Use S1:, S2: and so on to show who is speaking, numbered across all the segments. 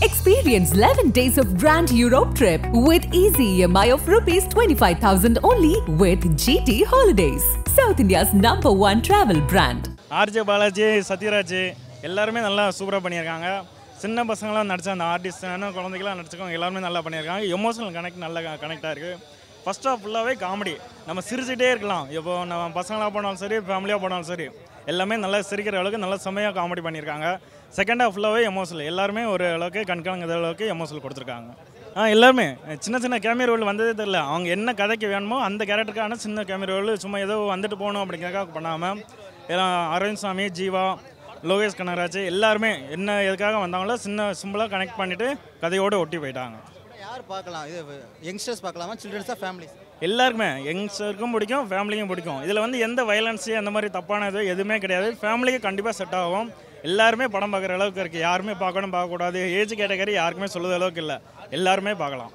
S1: Experience 11 days of Grand Europe trip with easy EMI of rupees 25,000 only with GT Holidays, South India's number one travel brand.
S2: RJ Balaji Sathyaraj எல்லாருமே நல்லா சூப்பராக பண்ணியிருக்காங்க சின்ன பசங்களாம் நடிச்ச அந்த ஆர்டிஸ்ட் குழந்தைகளாம் நடிச்சிருக்கவங்க எல்லாருமே நல்லா பண்ணியிருக்காங்க எமோஷனல் கனெக்ட் நல்லா கனெக்டாக இருக்குது ஃபர்ஸ்ட் ஆஃப் ஃபுல்லாகவே காமெடி நம்ம சிரிச்சிட்டே இருக்கலாம் இப்போ நம்ம பசங்களாக போனாலும் சரி ஃபேமிலியாக போனாலும் சரி எல்லாமே நல்லா சிரிக்கிற அளவுக்கு நல்லா செம்மையாக காமெடி பண்ணியிருக்காங்க செகண்ட் ஹாஃப் ஃபுல்லாகவே எமோஷனல் எல்லாருமே ஒரு அளவுக்கு கண்கலங்குற அளவுக்கு எமோஷனல் கொடுத்துருக்காங்க ஆ எல்லாருமே சின்ன சின்ன கேமியா ரோல் வந்ததே தெரில அவங்க என்ன கதைக்கு வேணுமோ அந்த கேரக்டருக்கான சின்ன கேமியா ரோல் சும்மா ஏதோ வந்துட்டு போகணும் அப்படிங்கிறக்காக பண்ணாமல் எல்லாம் அரவிந்த் சாமி ஜீவா லோகேஷ் கனகராஜ் எல்லாருமே என்ன எதுக்காக வந்தாங்களோ சின்ன சிம்பிளாக கனெக்ட் பண்ணிவிட்டு கதையோடு ஒட்டி போயிட்டாங்க
S3: யார் பார்க்கலாம் இது யங்ஸ்டர்ஸ் பார்க்கலாமா சில்ட்ரன்ஸா ஃபேமிலிஸ்
S2: எல்லாருக்குமே யங்ஸ்டருக்கும் பிடிக்கும் ஃபேமிலிக்கும் பிடிக்கும் இதில் வந்து எந்த வயலன்ஸு அந்த மாதிரி தப்பானது எதுவுமே கிடையாது ஃபேமிலிக்கு கண்டிப்பாக செட் ஆகும் எல்லாருமே படம் பார்க்குற அளவுக்கு இருக்குது யாருமே பார்க்கணும் பார்க்கக்கூடாது ஏஜ் கேட்டகரி யாருக்குமே சொல்லுற அளவுக்கு இல்லை எல்லாருமே பார்க்கலாம்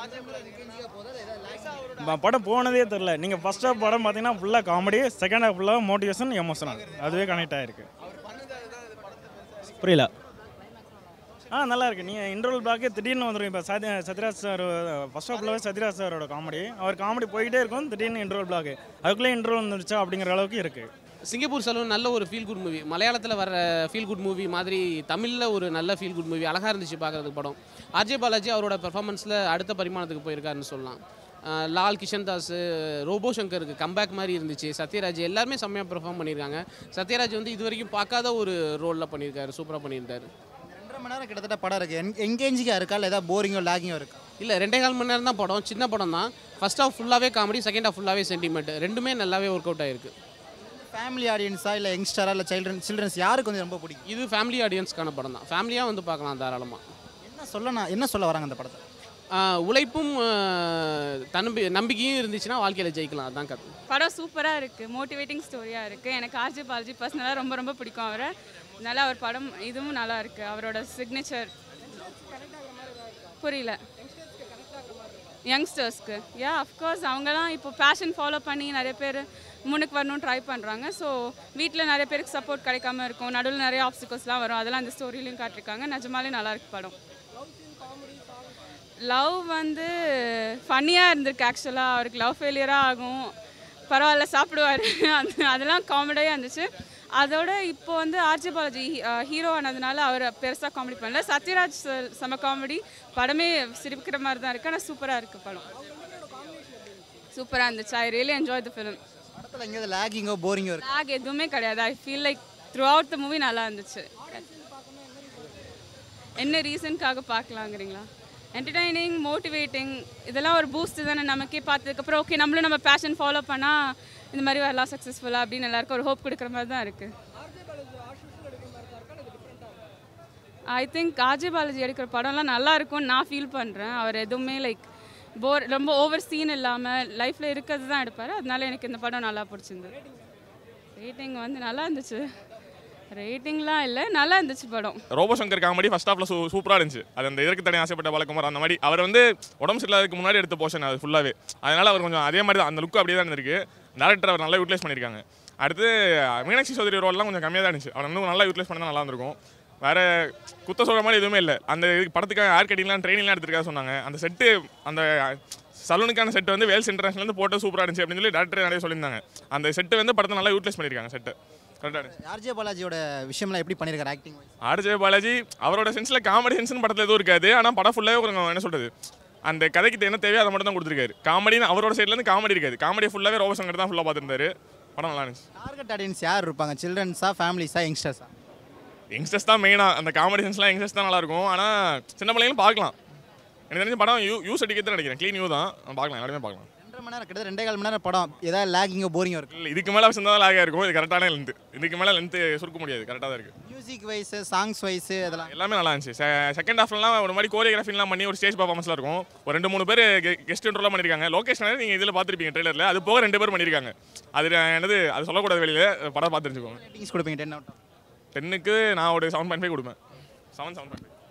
S2: ப- படம் போனதே தெரில நீங்கள் ஃபர்ஸ்ட் ஹாஃப் படம் பார்த்தீங்கன்னா ஃபுல்லாக காமெடி செகண்ட் ஹாஃப் ஃபுல்லாக மோட்டிவேஷன் எமோஷனல் அதுவே கனெக்ட் ஆகிருக்கு புரியல ஆ நல்லா இருக்கு நீங்கள் இன்டர்வல் பிளாக்கு திடீர்னு வந்துடும் இப்போ Sathya Sathyaraj sir first half ஃபுல்லாகவே சத்யராஜ் சாரோட காமெடி அவர் காமெடி போயிட்டே இருக்கும் திடீர்னு இன்டர்வல் பிளாக்கு அதுக்குள்ளே இன்டர்வல் வந்துருச்சா அப்படிங்கிற அளவுக்கு இருக்குது
S4: சிங்கப்பூர் சலூன் நல்ல ஒரு ஃபீல் குட் மூவி மலையாளத்தில் வர ஃபீல் குட் மூவி மாதிரி தமிழில் ஒரு நல்ல ஃபீல் குட் மூவி அழகாக இருந்துச்சு பார்க்குறதுக்கு படம் ஆர்ஜே பாலாஜி அவரோட பெர்ஃபார்மன்ஸில் அடுத்த பரிமாணத்துக்கு போயிருக்காருன்னு சொல்லலாம் அஹ் லால் கிஷன் தாஸ் ரோபோ சங்கருக்கு கம்பேக் மாதிரி இருந்துச்சு சத்யராஜ் எல்லாருமே செம்மையாக பெர்ஃபார்ம் பண்ணியிருக்காங்க சத்யராஜ் வந்து இது வரைக்கும் பார்க்காத ஒரு ரோலில் பண்ணியிருக்காரு சூப்பராக பண்ணியிருக்காரு
S3: ரெண்டரை மணி நேரம் கிட்டத்தட்ட படம் இருக்கு எங்கேஜிங்காக இருக்கா இல்லை ஏதாவது போரிங்கோ லேகிங்கோ இருக்கா
S4: இல்லை ரெண்டே கால் மணி நேரம் தான் படம் சின்ன படம் தான் ஃபர்ஸ்ட் ஹாஃப் ஃபுல்லாகவே காமெடி செகண்ட் ஹாஃப் ஃபுல்லாகவே சென்டிமெண்ட் ரெண்டுமே நல்லாவே ஒர்க் அவுட் ஆயிருக்கு
S3: ஃபேமிலி ஆடியன்ஸா இல்லை யங்ஸ்டரா இல்லை சில்ட்ரன் சில்ட்ரன்ஸ் யாருக்கு வந்து ரொம்ப பிடிக்கும்
S4: இது ஃபேமிலி ஆடியன்ஸ்க்கான படம் தான் ஃபேமிலியாக வந்து பார்க்கலாம் தாராளமாக
S3: என்ன சொல்லணும் என்ன சொல்ல வராங்க அந்த படத்தை
S4: ஆஹ் உழைப்பும் ஆஹ் தன்னம்பி நம்பிக்கையும் இருந்துச்சுன்னா வாழ்க்கையில் ஜெயிக்கலாம் அதான் கதை
S5: படம் சூப்பராக இருக்குது மோட்டிவேட்டிங் ஸ்டோரியாக இருக்குது எனக்கு ஆர்ஜி பாலாஜி பர்சனலாக ரொம்ப ரொம்ப பிடிக்கும் அவரை நல்லா அவர் படம் இதுவும் நல்லா இருக்குது அவரோட சிக்னேச்சர் புரியல யங்ஸ்டர்ஸ்க்கு யா அஃப்கோர்ஸ் அவங்கலாம் இப்போ பேஷன் ஃபாலோ பண்ணி நிறைய பேர் முன்னுக்கு வரணும்னு ட்ரை பண்ணுறாங்க ஸோ வீட்டில் நிறைய பேருக்கு சப்போர்ட் கிடைக்காம இருக்கும் நடுவில் நிறைய ஆப்ஸ்டிகல்ஸ்லாம் வரும் அதெல்லாம் அந்த ஸ்டோரிலையும் காட்டிருக்காங்க நிஜமாலே நல்லா இருக்கு படம் லவ் வந்து ஃபன்னியாக இருந்திருக்கு ஆக்சுவலாக அவருக்கு லவ் ஃபெயிலியராக ஆகும் பரவாயில்ல சாப்பிடுவார் அது அதெல்லாம் காமெடியாக இருந்துச்சு அதோட இப்போ வந்து ஆர்ஜி பாலாஜி ஹீரோ ஆனதுனால அவர் பெருசாக காமெடி பண்ணல சத்யராஜ் sir செம காமெடி படமே சிரிக்கிற மாதிரி தான் இருக்குது ஆனால் சூப்பராக இருக்குது படம் சூப்பராக இருந்துச்சு I really enjoy the film
S3: படத்தில் எங்கேயாவது லேகிங்கோ போரிங்கோ இருக்கு
S5: லாக் எதுவுமே கிடையாது I feel like throughout the movie நல்லா இருந்துச்சு என்ன ரீசனுக்காக பார்க்கலாங்கிறீங்களா என்டர்டைனிங் மோட்டிவேட்டிங் இதெல்லாம் ஒரு பூஸ்ட் தானே நமக்கே பார்த்ததுக்கப்புறம் ஓகே நம்மளும் நம்ம பேஷன் ஃபாலோ பண்ணால் இந்த மாதிரி வரலாம் சக்ஸஸ்ஃபுல்லாக அப்படின்னு எல்லாருக்கும் ஒரு ஹோப் கொடுக்குற மாதிரி தான் இருக்குது ஐ திங்க் ஆஜய் பாலாஜி எடுக்கிற படம்லாம் நல்லா இருக்கும்னு நான் ஃபீல் பண்ணுறேன் அவர் எதுவுமே லைக் போர் ரொம்ப ஓவர் சீன் இல்லாமல் லைஃப்பில் இருக்கிறது தான் எடுப்பார் அதனால எனக்கு இந்த படம் நல்லா பிடிச்சிருந்தது ரேட்டிங் வந்து நல்லா இருந்துச்சு ரேட்டிங்லாம் இல்லை நல்லா இருந்துச்சு படம்
S6: ரோபோ சங்கர் காமெடி ஃபர்ஸ்ட் ஹாஃப்ல சூ சூப்பராக இருந்துச்சு அது அந்த இதற்கு தனி ஆசைப்பட்ட வழக்கமாக அந்த மாதிரி அவர் வந்து உடம்பு சரியில்லாததுக்கு முன்னாடி எடுத்த போர்ஷன் அது ஃபுல்லாகவே அதனால அவர் கொஞ்சம் அதே மாதிரி தான் அந்த லுக் அப்படியே தான் இருந்திருக்கு டேரக்டர் அவர் நல்லா யூட்டிலைஸ் பண்ணியிருக்காங்க அடுத்து மீனாட்சி சௌதரி ரோல்லாம் கொஞ்சம் கம்மியாக தான் இருந்துச்சு அவர் இன்னும் நல்லா யூட்டிலைஸ் பண்ணால் நல்லா இருந்திருக்கும் வேற குத்த சொல்கிற மாதிரி எதுவுமே இல்லை அந்த இதுக்கு படத்துக்காக ஏர் கட்டிங்லாம் ட்ரைனிங்லாம் எடுத்துருக்கா சொன்னாங்க அந்த செட்டு அந்த சலூனுக்கான செட்டு வந்து வேல்ஸ் இன்டர்நேஷனல் போட்டு சூப்பராக இருந்துச்சு அப்படின்னு சொல்லி டேரக்டர் நிறைய சொல்லியிருந்தாங்க அந்த செட்டு வந்து படத்தை நல்லா யூட்டிலைஸ் பண்ணியிருக்காங்க செட்டு கரெக்டாக இருந்துச்சு
S3: ஆர்ஜே பாலாஜியோட விஷயம்லாம் எப்படி பண்ணியிருக்காரு ஆக்டிங்
S6: ஆர்ஜே பாலாஜி அவரோட சென்ஸில் காமெடி சென்ஸ்னு படத்தில் எதுவும் இருக்காது ஆனால் படம் ஃபுல்லாகவே கொஞ்சம் என்ன சொல்கிறது அந்த கதைக்கு என்ன தேவையோ அதை மட்டும் தான் கொடுத்துருக்காரு காமெடின்னு அவரோட சைட்லேருந்து காமெடி இருக்காது காமெடி ஃபுல்லாகவே ரோபோ சங்கர் தான் ஃபுல்லாக பார்த்துருந்தாரு படம் நல்லா இருந்துச்சு
S3: டார்கெட் ஆடியன்ஸ் யார் இருப்பாங்க சில்ட்ரன்ஸா ஃபேமிலிஸா யங்ஸ்டர்ஸா
S6: யங்ஸ்டர்ஸ் தான் மெயினாக அந்த காமெடி சென்ஸ்லாம் யங்ஸ்டர்ஸ் தான் நல்லாயிருக்கும் ஆனால் சின்ன பிள்ளைங்களும் பார்க்கலாம் எனக்கு தெரிஞ்ச படம் யூ யூஸ் அடிக்கிறது நினைக்கிறேன் க்ளீன் யூ தான் பார்க்கலாம் எல்லாருமே பார்க்கலாம்
S3: ரெண்டரை மணி நேரம் கிட்டத்தட்ட ரெண்டே கால் மணி நேரம் படம் ஏதாவது லேகிங்கோ போரிங்கோ இருக்கு
S6: இல்லை இதுக்கு மேலே சின்னதாக லாகாக இருக்கும் இது கரெக்டான லென்த்து இதுக்கு மேலே லென்த்து சுருக்க முடியாது கரெக்டாக தான் இருக்குது
S3: மியூசிக் வைஸ் சாங்ஸ் வைஸ் இதெல்லாம்
S6: எல்லாமே நல்லா இருந்துச்சு செகண்ட் ஹாஃப்லாம் ஒரு மாதிரி கோரியோகிராஃபிலாம் பண்ணி ஒரு ஸ்டேஜ் பர்ஃபார்மன்ஸ்லாம் இருக்கும் ஒரு ரெண்டு மூணு பேர் கெஸ்ட் இன்ட்ரோலாம் பண்ணியிருக்காங்க லோகேஷ் நாயர் நீங்கள் இதில் பார்த்துருப்பீங்க ட்ரெய்லரில் அது போக ரெண்டு பேர் பண்ணியிருக்காங்க அது என்னது அது சொல்லக்கூடாது வெளியில் படம் பார்த்துருச்சுக்கோங்க
S3: ரேட்டிங்ஸ் கொடுப்பீங்க டென் அவுட்
S6: டென்னுக்கு நான் ஒரு செவன் பாயிண்ட் ஃபைவ் கொடுப்பேன் செவன் செவன் பாயிண்ட்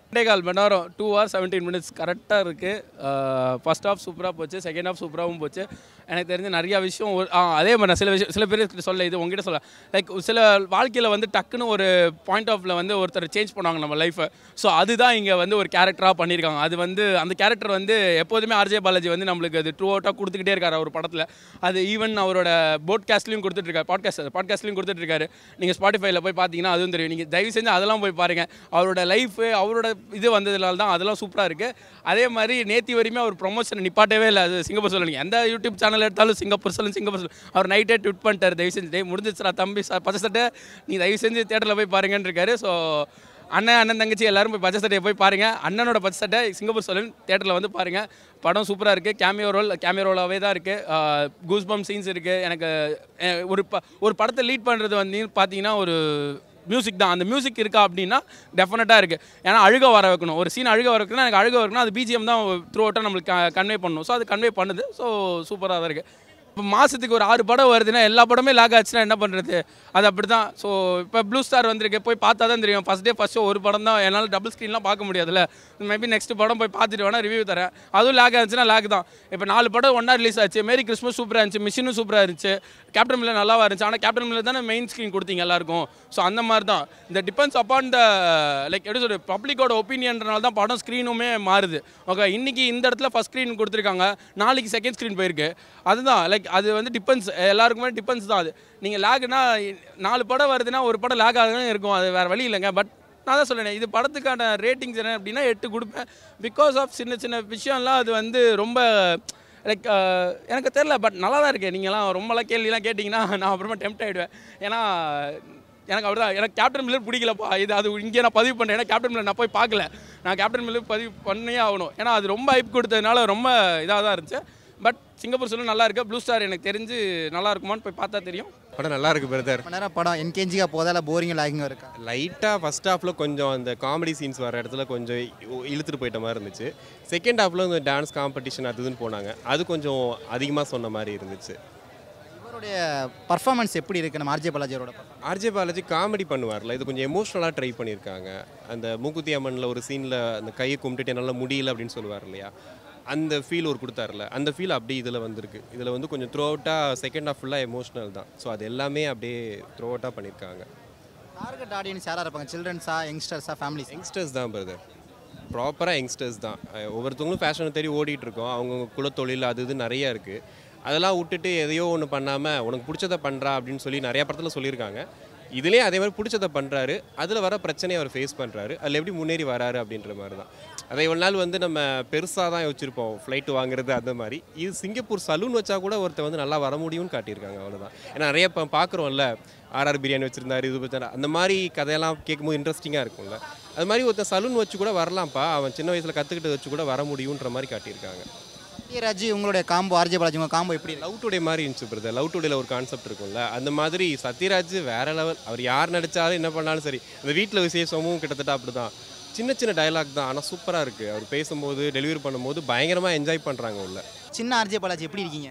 S7: ரெண்டே கால் மணி நேரம் டூ ஹவர் செவன்டீன் மினிட்ஸ் கரெக்டாக இருக்குது ஃபர்ஸ்ட் ஹாஃப் சூப்பராக போச்சு செகண்ட் ஹாஃப் சூப்பராகவும் போச்சு எனக்கு தெரிஞ்ச நிறையா விஷயம் ஒரு- ஆ அதே மாதிரி நான் சில விஷயம் சில பேர் சொல்ல இது உங்ககிட்ட சொல்ல லைக் சில வாழ்க்கையில் வந்து டக்குன்னு ஒரு பாயிண்ட் ஆஃப்ல வந்து ஒருத்தர் சேஞ்ச் பண்ணுவாங்க நம்ம லைஃப்பை ஸோ அதுதான் இங்கே வந்து ஒரு கேரக்டராக பண்ணியிருக்காங்க அது வந்து அந்த கேரக்டர் வந்து எப்போதுமே ஆர்ஜே பாலாஜி வந்து நம்மளுக்கு அது ட்ரூ அவுட்டாக கொடுத்துக்கிட்டே இருக்காரு அவர் படத்தில் அது ஈவன் அவரோட போட்காஸ்ட்லையும் கொடுத்துட்ருக்காரு பாட்காஸ்ட் பாட்காஸ்ட்லையும் கொடுத்துட்ருக்காரு நீங்கள் ஸ்பாட்டிஃபைல போய் பார்த்தீங்கன்னா அதுவும் தெரியும் நீங்கள் தயவு செஞ்சு அதெல்லாம் போய் பாருங்கள் அவரோட லைஃபு அவரோட இது வந்ததுனால தான் அதெல்லாம் சூப்பராக இருக்குது அதே மாதிரி நேத்தி வரையுமே அவர் ப்ரொமோஷன் நிப்பாட்டவே இல்லை அது சிங்கப்பூர் சொல்லுங்க எந்த யூடியூப் சேனல் எடுத்தாலும் சிங்கப்பூர் சொல்லு சிங்கப்பூர் சொல்லு அவர் நைட்டே ட்விட் பண்ணிட்டார் தயவு செஞ்சு டேய் முடிஞ்சிச்சுடா தம்பி ச- பச்சை சட்டை நீ தயவு செஞ்சு தேட்டரில் போய் பாருங்கன்னு இருக்காரு ஸோ அண்ணன் அண்ணன் தங்கச்சி எல்லாரும் போய் பச்சை சட்டையை போய் பாருங்க அண்ணனோட பச்சை சட்டை சிங்கப்பூர் சொல்லன் தேட்டரில் வந்து பாருங்க படம் சூப்பராக இருக்குது கேமியோ ரோல் கேமியோ ரோலாகவே தான் இருக்குது கூஸ்பம் சீன்ஸ் இருக்குது எனக்கு அஹ், ஒரு ப ஒரு படத்தை லீட் பண்ணுறது வந்து பார்த்தீங்கன்னா ஒரு மியூசிக் தான் அந்த மியூசிக் இருக்கா அப்படின்னா டெஃபினட்டாக இருக்குது ஏன்னா அழுக வர வைக்கணும் ஒரு சீன் அழுக வர வைக்கணும் எனக்கு அழுக வைக்கணும் அது பிஜிஎம் தான் த்ரூ அவுட்டாக நம்மளுக்கு கன்வே பண்ணணும் ஸோ அது கன்வே பண்ணுது ஸோ சூப்பராக தான் இருக்குது இப்போ மாதத்துக்கு ஒரு ஆறு படம் வருதுன்னா எல்லா படமே லாக் ஆச்சுன்னா என்ன பண்ணுறது அது அப்படி தான் ஸோ இப்போ ப்ளூ ஸ்டார் வந்திருக்கு போய் பார்த்தா தான் தெரியும் ஃபஸ்ட் டே ஃபஸ்ட் ஷோ ஒரு படம் தான் என்னால் டபுள் ஸ்க்ரீன்லாம் பார்க்க முடியாதுல்ல மேபி நெக்ஸ்ட் படம் போய் பார்த்துட்டு வேணால் ரிவ்யூ தரேன் அதுவும் லாக் ஆச்சுன்னா லாக் தான் இப்போ நாலு படம் ஒன்றா ரிலீஸ் ஆச்சு மேரி கிறிஸ்மஸ் சூப்பராக இருந்துச்சு மிஷினும் சூப்பராக இருந்துச்சு கேப்டன் மில்லர் நல்லாவா இருந்துச்சு ஆனால் கேப்டன் மில்லர் தானே மெயின் ஸ்க்ரீன் கொடுத்தீங்க எல்லாருக்கும் ஸோ அந்த மாதிரி தான் இந்த டிபெண்ட்ஸ் அப்பான் த லைக் எப்படி சொல்றது பப்ளிக்கோட ஒப்பீனியன்றனால தான் படம் ஸ்க்ரீனுமே மாறுது ஓகே இன்னைக்கு இந்த இடத்துல ஃபஸ்ட் ஸ்க்ரீன் கொடுத்துருக்காங்க நாளைக்கு செகண்ட் ஸ்க்ரீன் போயிருக்கு அதுதான் லைக் அது வந்து டிபெண்ட்ஸ் எல்லாருக்குமே டிபெண்ட்ஸ் தான் அது நீங்கள் லேக்னா நாலு படம் வருதுன்னா ஒரு படம் லேக் ஆகதான் இருக்கும் அது வேறு வழி இல்லைங்க பட் நான் தான் சொல்லேன் இது படத்துக்கான ரேட்டிங்ஸ் என்ன அப்படின்னா எட்டு கொடுப்பேன் பிகாஸ் ஆஃப் சின்ன சின்ன விஷயம்லாம் அது வந்து ரொம்ப லைக் எனக்கு தெரில பட் நல்லா தான் இருக்கு நீங்களாம் ரொம்பலாம் கேள்விலாம் கேட்டிங்கன்னா நான் அப்புறமா டெம்ட் ஆகிடுவேன் ஏன்னா எனக்கு அப்படிதான் எனக்கு கேப்டன் மில்லர் பிடிக்கலப்பா இது அது இங்கே நான் பதிவு பண்ணேன் ஏன்னா கேப்டன் மில்லர் நான் போய் பார்க்கல நான் கேப்டன் மில்லர் பதிவு பண்ணியே ஆகணும் ஏன்னா அது ரொம்ப ஹைப் கொடுத்ததுனால ரொம்ப இதாக தான் இருந்துச்சு பட் சிங்கப்பூர் சொல்லும் நல்லா இருக்கு ப்ளூ ஸ்டார் எனக்கு தெரிஞ்சு நல்லா இருக்குமான்னு போய் பார்த்தா தெரியும்
S8: படம் நல்லா இருக்கு பிரதர்
S3: மணி நேரம் படம் என்கேஜிக்காக போதா இல்லை போரிங்கும் லாகிங்கும் இருக்கா
S8: லைட்டாக ஃபர்ஸ்ட் ஹாஃபில் கொஞ்சம் அந்த காமெடி சீன்ஸ் வர இடத்துல கொஞ்சம் இ- இழுத்துட்டு போயிட்ட மாதிரி இருந்துச்சு செகண்ட் ஹாஃபில் இந்த டான்ஸ் காம்படிஷன் அது இதுன்னு போனாங்க அது கொஞ்சம் அதிகமாக சொன்ன மாதிரி இருந்துச்சு
S3: இவருடைய பர்ஃபார்மன்ஸ் எப்படி இருக்கு நம்ம ஆர்ஜே பாலாஜியோட
S8: ஆர்ஜே பாலாஜி காமெடி பண்ணுவார்ல இது கொஞ்சம் எமோஷ்னலாக ட்ரை பண்ணியிருக்காங்க அந்த மூக்குத்தி அம்மனில் ஒரு சீனில் அந்த கையை கும்பிட்டுட்டு என்னால் முடியல அப்படின்னு சொல்லுவார் இல்லையா அந்த ஃபீல் ஒரு கொடுத்தாருல அந்த ஃபீல் அப்படியே இதில் வந்திருக்கு இதில் வந்து கொஞ்சம் த்ரூ அவுட்டாக செகண்ட் ஹாஃப் ஃபுல்லாக எமோஷ்னல் தான் ஸோ அது எல்லாமே அப்படியே த்ரூ அவுட்டாக பண்ணியிருக்காங்க
S3: டார்கெட் ஆடியன்ஸ் யாராக இருப்பாங்க சில்ட்ரன்ஸா யங்ஸ்டர்ஸா ஃபேமிலிஸ்
S8: யங்ஸ்டர்ஸ் தான் பிரதர் ப்ராப்பராக யங்ஸ்டர்ஸ் தான் அஹ் ஒவ்வொருத்தவங்களும் ஃபேஷனை தேடி ஓடிட்டு இருக்கோம் அவங்கவுங்க குலத்தொழில் அது இது நிறைய இருக்குது அதெல்லாம் விட்டுட்டு எதையோ ஒன்று பண்ணாமல் உனக்கு பிடிச்சதை பண்ணுறா அப்படின்னு சொல்லி நிறையா படத்தில் சொல்லியிருக்காங்க இதுலேயே அதே மாதிரி பிடிச்சதை பண்ணுறாரு அதில் வர பிரச்சனையை அவர் ஃபேஸ் பண்ணுறாரு அதில் எப்படி முன்னேறி வராரு அப்படின்ற மாதிரி தான் அதை இவ்வளோ நாள் வந்து நம்ம பெருசாக தான் வச்சுருப்போம் ஃப்ளைட் வாங்குறது அந்த மாதிரி இது சிங்கப்பூர் சலூன் வச்சா கூட ஒருத்தர் வந்து நல்லா வர முடியும்னு காட்டியிருக்காங்க அவ்வளோதான் ஏன்னா நிறைய இப்போ பார்க்குறோம்ல ஆர்ஆர் பிரியாணி வச்சுருந்தாரு இது வச்சாரு அந்த மாதிரி கதையெல்லாம் கேட்கும்போது இன்ட்ரெஸ்டிங்காக இருக்கும்ல அது மாதிரி ஒருத்தன் சலூன் வச்சு கூட வரலாம்ப்பா அவன் சின்ன வயசில் கற்றுக்கிட்டு வச்சு கூட வர முடியுன்ற மாதிரி காட்டியிருக்காங்க
S3: ராஜி உங்களுடைய காம்போ ஆர்ஜே பாலாஜி உங்கள் காம்போ எப்படி இருக்கு
S8: லவ் டுடே மாதிரி இருந்துச்சு பிரதர் லவ் டுடேல ஒரு கான்செப்ட் இருக்கும்ல அந்த மாதிரி சத்யராஜ் வேற லெவல் அவர் யார் நடிச்சாலும் என்ன பண்ணாலும் சரி அந்த வீட்டில் விசேஷமும் கிட்டத்தட்ட அப்படிதான் சின்ன சின்ன டயலாக் தான் ஆனால் சூப்பராக இருக்குது அவர் பேசும்போது டெலிவரி பண்ணும்போது பயங்கரமாக என்ஜாய் பண்ணுறாங்க உள்ள
S3: சின்ன ஆர்ஜே பாலாஜி எப்படி இருக்கீங்க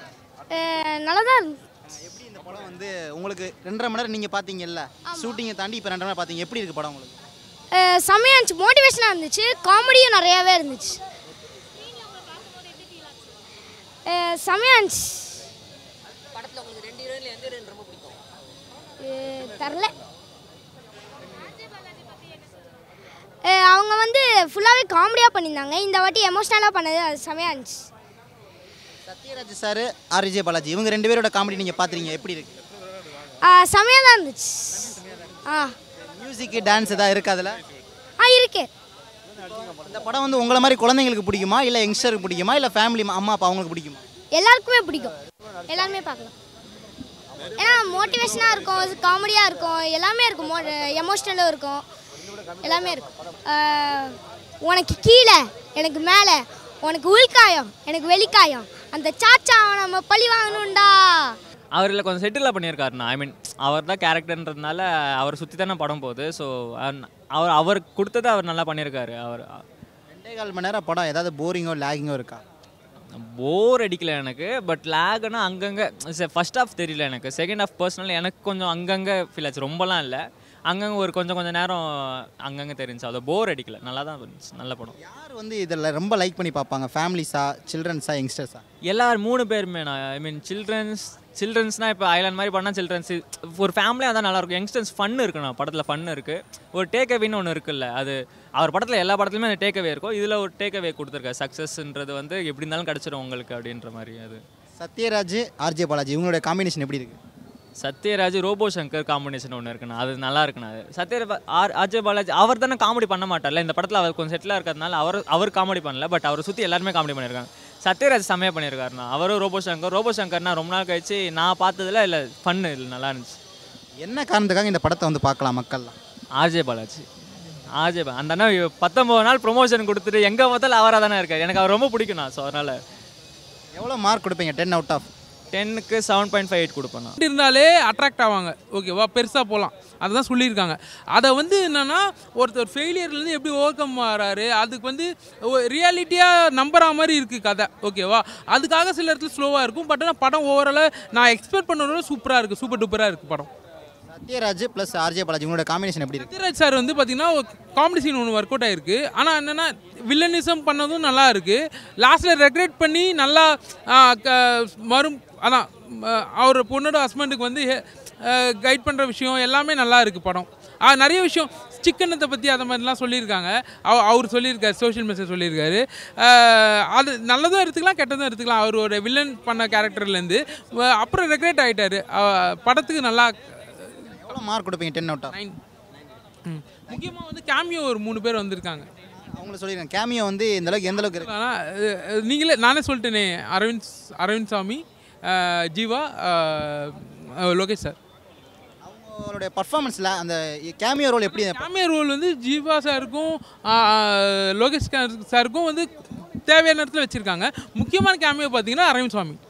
S9: நல்லா தான் இருந்துச்சு
S3: எப்படி இந்த படம் வந்து உங்களுக்கு ரெண்டரை மணி நேரம் நீங்கள் பார்த்தீங்கல்ல ஷூட்டிங்கை தாண்டி இப்போ ரெண்டரை மணி நேரம் பார்த்தீங்க எப்படி இருக்கு படம் உங்களுக்கு
S9: அஹ் செம்மையா இருந்துச்சு மோட்டிவேஷனாக இருந்துச்சு காமெடியும் நிறையாவே இருந்துச்சு அஹ் செம்மையா இருந்துச்சு
S10: படத்தில் உங்களுக்கு ரெண்டு ஹீரோயின்ல எந்த ஹீரோயின் ரொம்ப பிடிக்கும்
S9: அஹ் தெரில அஹ் அவங்க வந்து ஃபுல்லாகவே காமெடியாக பண்ணியிருந்தாங்க இந்த வாட்டி எமோஷ்னலாக பண்ணது அது செம்மையா இருந்துச்சு
S3: சத்யராஜ் சார் ஆர்ஜே பாலாஜி இவங்க ரெண்டு பேரோட காமெடி நீங்கள் பார்த்துறீங்க எப்படி இருக்கு
S9: அஹ் செம்மையா தான் இருந்துச்சு ஆ
S3: மியூசிக் டான்ஸ் ஏதாவது இருக்கு அதில்
S9: ஆ இருக்கு
S3: இந்த படம் வந்து உங்களை மாதிரி குழந்தைங்களுக்கு பிடிக்குமா இல்லை யங்ஸ்டருக்கு பிடிக்குமா இல்லை ஃபேமிலி அம்மா அப்பா அவங்களுக்கு பிடிக்குமா
S9: எல்லாருக்குமே பிடிக்கும் எல்லாருமே பார்க்கலாம் ஏன்னா மோட்டிவேஷனாக இருக்கும் காமெடியாக இருக்கும் எல்லாமே இருக்கும் மோ எமோஷ்னலும் இருக்கும் எல்லாமே இருக்கும் ஆஹ் உனக்கு கீழே எனக்கு மேலே உனக்கு உள்காயம் எனக்கு வெளிக்காயம் அந்த சாச்சாவை நம்ம பழி வாங்கணும்டா
S11: அவரில் கொஞ்சம் செட்டில் பண்ணியிருக்காருண்ணா ஐ மீன் அவர் தான் கேரக்டர்ன்றதுனால அவரை சுற்றி தானே படம் போகுது ஸோ அவர் அவர் கொடுத்ததை அவர் நல்லா பண்ணியிருக்காரு அவர்
S3: ரெண்டே கால் மணி நேரம் படம் ஏதாவது போரிங்கோ லேகிங்கோ இருக்கா
S11: போர் அடிக்கல எனக்கு பட் லேக்னா அங்கங்கே ஃபர்ஸ்ட் ஹாஃப் தெரியல எனக்கு செகண்ட் ஹாஃப் பர்சனல் எனக்கு கொஞ்சம் அங்கங்கே ஃபீல் ஆச்சு ரொம்பலாம் இல்லை அங்கங்கே ஒரு கொஞ்சம் கொஞ்சம் நேரம் அங்கங்கே தெரிஞ்சு அது போர் அடிக்கல நல்லா தான் இருந்துச்சு நல்ல படம்
S3: யார் வந்து இதில் ரொம்ப லைக் பண்ணி பார்ப்பாங்க ஃபேமிலிஸா சில்ட்ரன்ஸா யங்ஸ்டர்ஸா
S11: எல்லாரும் மூணு பேருமே நான் ஐ மீன் சில்ட்ரன்ஸ் சில்ட்ரன்ஸ்னால் இப்போ ஐலாண்ட் மாதிரி பண்ணால் சில்ட்ரன்ஸ் ஒரு ஃபேமிலியாக தான் நல்லாயிருக்கும் யங்ஸ்டர்ஸ் ஃபன் இருக்குண்ணா படத்தில் ஃபன் இருக்குது ஒரு டேக் அவேன்னு ஒன்று இருக்குல்ல அது அவர் படத்தில் எல்லா படத்துலையுமே அந்த டேக் அவே இருக்கும் இதில் ஒரு டேக் அவே கொடுத்துருக்காரு சக்ஸஸ்ன்றது வந்து எப்படி இருந்தாலும் கிடச்சிரும் உங்களுக்கு அப்படின்ற மாதிரி அது
S3: சத்யராஜ் ஆர்ஜே பாலாஜி இவங்களுடைய காம்பினேஷன் எப்படி இருக்கு
S11: சத்யராஜ் ரோபோ சங்கர் காம்பினேஷன் ஒன்று இருக்குண்ணா அது நல்லா இருக்குண்ணா அது சத்யராஜ் ஆர் அஜய் பாலாஜி அவர் தானே காமெடி பண்ண மாட்டார்ல இந்த படத்தில் அவர் கொஞ்சம் செட்டிலாக இருக்கிறதுனால அவர் அவர் காமெடி பண்ணல பட் அவரை சுற்றி எல்லாருமே காமெடி பண்ணியிருக்காங்க சத்யராஜ் செம்மையாக பண்ணியிருக்காருண்ணா அவரும் ரோபோ சங்கர் ரோபோ சங்கர்னா ரொம்ப நாள் கழிச்சு நான் பார்த்ததுல இல்லை ஃபன்னு இல்லை நல்லா இருந்துச்சு
S3: என்ன காரணத்துக்காக இந்த படத்தை வந்து பார்க்கலாம் மக்கள்லாம்
S11: ஆர்ஜே பாலாஜி ஆர்ஜே பா அந்த அண்ணா பத்தொம்பது நாள் ப்ரொமோஷன் கொடுத்துட்டு எங்கே பார்த்தாலும் அவராக தானே இருக்கார் எனக்கு அவர் ரொம்ப பிடிக்கும் நான் ஸோ அதனால்
S3: எவ்வளோ மார்க் கொடுப்பீங்க டென் அவுட் ஆஃப்
S11: டென்னுக்கு செவன் பாயிண்ட் ஃபைவ் எயிட் கொடுப்பேன் நான்
S12: இருந்தாலே அட்ராக்ட் ஆவாங்க ஓகேவா பெருசாக போகலாம் அதுதான் சொல்லியிருக்காங்க அதை வந்து என்னென்னா ஒருத்தர் ஃபெயிலியர்லேருந்து எப்படி ஓவர் கம் ஆகிறாரு அதுக்கு வந்து ரியாலிட்டியாக நம்புற மாதிரி இருக்குது கதை ஓகேவா அதுக்காக சில இடத்துல ஸ்லோவாக இருக்கும் பட் ஆனால் படம் ஓவராலாக நான் எக்ஸ்பெக்ட் பண்ண சூப்பராக இருக்குது சூப்பர் டூப்பராக இருக்குது படம்
S3: சத்யராஜ் ப்ளஸ் ஆர்ஜே பாலாஜி இவங்களோட காம்பினேஷன் எப்படி இருக்கு
S12: சத்யராஜ் சார் வந்து பார்த்தீங்கன்னா காமெடி சீன் ஒன்று ஒர்க் அவுட் ஆயிருக்கு ஆனால் என்னென்னா வில்லனிசம் பண்ணதும் நல்லா இருக்குது லாஸ்ட்டில் ரெக்ரெட் பண்ணி நல்லா ஆ, க- மறும் அதான் ஆ, அவர் பொண்ணோட ஹஸ்பண்டுக்கு வந்து கைட் பண்ணுற விஷயம் எல்லாமே நல்லா இருக்குது படம் ஆ, நிறைய விஷயம் சிக்கனத்தை பற்றி அதை மாதிரிலாம் சொல்லியிருக்காங்க அவ- அவர் சொல்லியிருக்காரு சோஷியல் மெசேஜ் சொல்லியிருக்காரு ஆ, அது நல்லதும் எடுத்துக்கலாம் கெட்டதும் எடுத்துக்கலாம் அவரோட வில்லன் பண்ண கேரக்டர்லேருந்து அப்புறம் ரெக்ரெட் ஆகிட்டாரு படத்துக்கு நல்லா
S3: எவ்வளோ மார்க் கொடுப்பீங்க டென் அவுட் ஆஃப்
S12: நைன் முக்கியமாக வந்து கேமியோ ஒரு மூணு பேர் வந்திருக்காங்க
S3: அவங்கள சொல்லியிருக்கேன் கேமியோ வந்து இந்த அளவுக்கு எந்த அளவுக்கு இருக்கு
S12: ஆனால் நீங்களே நானே சொல்லிட்டேனே அரவிந்த் அரவிந்த் சாமி அஹ், ஜீவா அஹ், அஹ், லோகேஷ் சார்
S3: அவங்களுடைய பர்ஃபார்மன்ஸில் அந்த கேமியோ ரோல் எப்படி
S12: கேமியோ ரோல் வந்து ஜீவா சாருக்கும் அஹ், லோகேஷ் சாருக்கும் வந்து தேவையான இடத்துல வச்சுருக்காங்க முக்கியமான கேமியோ பார்த்தீங்கன்னா அரவிந்த் சுவாமி